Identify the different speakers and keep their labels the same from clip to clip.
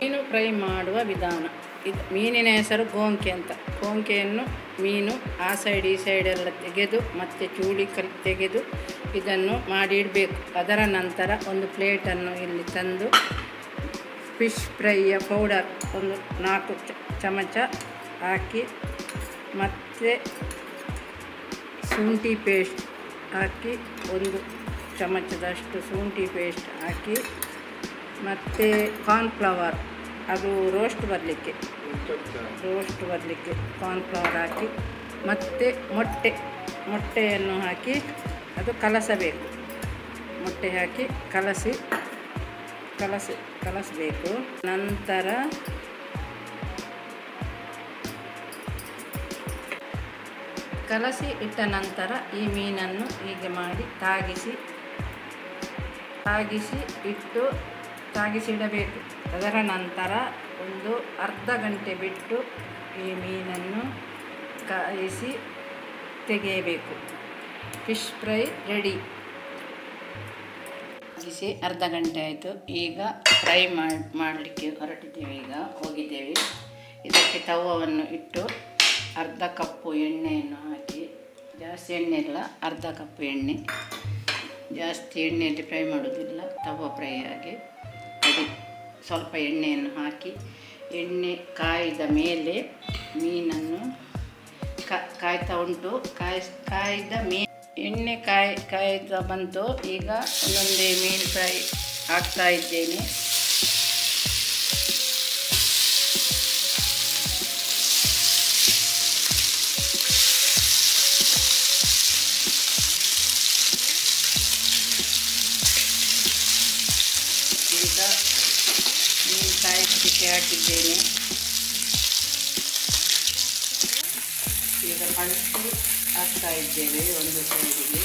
Speaker 1: ಮೀನು ಫ್ರೈ ಮಾಡುವ ವಿಧಾನ ಇದು ಮೀನಿನ ಹೆಸರು ಗೋಂಕೆ ಅಂತ ಗೋಂಕೆಯನ್ನು ಮೀನು ಆ ಸೈಡ್ ಈ ಸೈಡ್ ಎಲ್ಲ ತೆಗೆದು ಮತ್ತು ಚೂಳಿ ಕಲ್ ತೆಗೆದು ಇದನ್ನು ಮಾಡಿ ಇಡಬೇಕು ಅದರ ನಂತರ ಒಂದು ಪ್ಲೇಟನ್ನು ಇಲ್ಲಿ ತಂದು ಫಿಶ್ ಫ್ರೈಯ ಪೌಡರ್ ಒಂದು ನಾಲ್ಕು ಚ- ಚಮಚ ಹಾಕಿ ಮತ್ತು ಶುಂಠಿ ಪೇಸ್ಟ್ ಹಾಕಿ ಒಂದು ಚಮಚದಷ್ಟು ಶುಂಠಿ ಪೇಸ್ಟ್ ಹಾಕಿ ಮತ್ತು ಕಾರ್ನ್ಫ್ಲವರ್ ಅದು ರೋಸ್ಟ್ ಬರಲಿಕ್ಕೆ ರೋಸ್ಟ್ ಬರಲಿಕ್ಕೆ ಕಾರ್ನ್ಫ್ಲವರ್ ಹಾಕಿ ಮತ್ತು ಮೊಟ್ಟೆ ಮೊಟ್ಟೆಯನ್ನು ಹಾಕಿ ಅದು ಕಲಸಬೇಕು ಮೊಟ್ಟೆ ಹಾಕಿ ಕಲಸಿ ಕಲಸಿ ಕಲಸಬೇಕು ನಂತರ ಕಲಸಿ ಇಟ್ಟ ನಂತರ ಈ ಮೀನನ್ನು ಹೀಗೆ ಮಾಡಿ ತಾಗಿಸಿ ತಾಗಿಸಿ ಇಟ್ಟು ತಾಗಿಸಿ ಇಡಬೇಕು ಅದರ ನಂತರ ಒಂದು ಅರ್ಧ ಗಂಟೆ ಬಿಟ್ಟು ಈ ಮೀನನ್ನು ಕಾಯಿಸಿ ತೆಗೆಯಬೇಕು ಫಿಶ್ ಫ್ರೈ ರೆಡಿ ಕಾಯಿಸಿ ಅರ್ಧ ಗಂಟೆ ಆಯಿತು ಈಗ ಫ್ರೈ ಮಾಡಿ ಮಾಡಲಿಕ್ಕೆ ಹೊರಟಿದ್ದೇವೆ ಈಗ ಹೋಗಿದ್ದೇವೆ ಇದಕ್ಕೆ ತವವನ್ನು ಇಟ್ಟು ಅರ್ಧ ಕಪ್ಪು ಎಣ್ಣೆಯನ್ನು ಹಾಕಿ ಜಾಸ್ತಿ ಎಣ್ಣೆ ಇಲ್ಲ ಅರ್ಧ ಕಪ್ಪು ಎಣ್ಣೆ ಜಾಸ್ತಿ ಎಣ್ಣೆಯಲ್ಲಿ ಫ್ರೈ ಮಾಡೋದಿಲ್ಲ ತವ ಫ್ರೈ ಆಗಿ ಅಡಿ ಸ್ವಲ್ಪ ಎಣ್ಣೆಯನ್ನು ಹಾಕಿ ಎಣ್ಣೆ ಕಾಯ್ದ ಮೇಲೆ ಮೀನನ್ನು ಕಾ- ಕಾಯ್ತಾ ಉಂಟು ಕಾಯ್ ಕಾಯ್ದ ಮೀ ಎಣ್ಣೆ ಕಾಯ್ ಕಾಯ್ದ ಬಂತು ಈಗ ಒಂದೊಂದೇ ಮೀನು ಫ್ರೈ ಹಾಕ್ತಾ ಇದ್ದೇನೆ ಈಗ ಮೀನು ಕಾಯಿಸಲಿಕ್ಕೆ ಹಾಕಿದ್ದೇನೆ ಈಗ ಕಳಿಸಿ ಹಾಕ್ತಾ ಇದ್ದೇವೆ ಒಂದು ಸೈಡಿಗೆ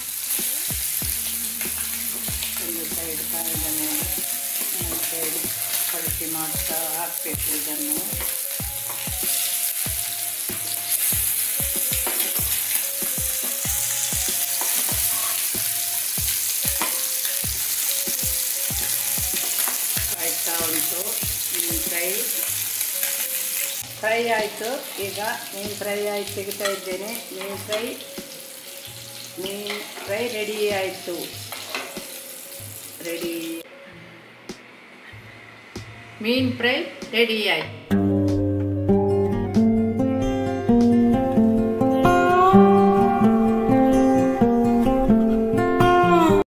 Speaker 1: ಒಂದು ಸೈಡ್ ಕಾಯ್ದ ಮೇಲೆ ಇನ್ನೊಂದು ಸೈಡ್ ಕಳಿಸಿ ಮಾಡ್ತಾ ಹಾಕಬೇಕು ಇದನ್ನು ಆಯ್ತಾ ಉಂಟು ಮೀನು ಫ್ರೈ ಫ್ರೈ ಆಯಿತು ಈಗ ಮೀನು ಫ್ರೈ ಆಯ್ತು ತೆಗಿತಾ ಇದ್ದೇನೆ ಮೀನು ಫ್ರೈ ಮೀನು ಫ್ರೈ ರೆಡಿ ಆಯಿತು ರೆಡಿ ಮೀನು ಫ್ರೈ ರೆಡಿ ಆಯಿತು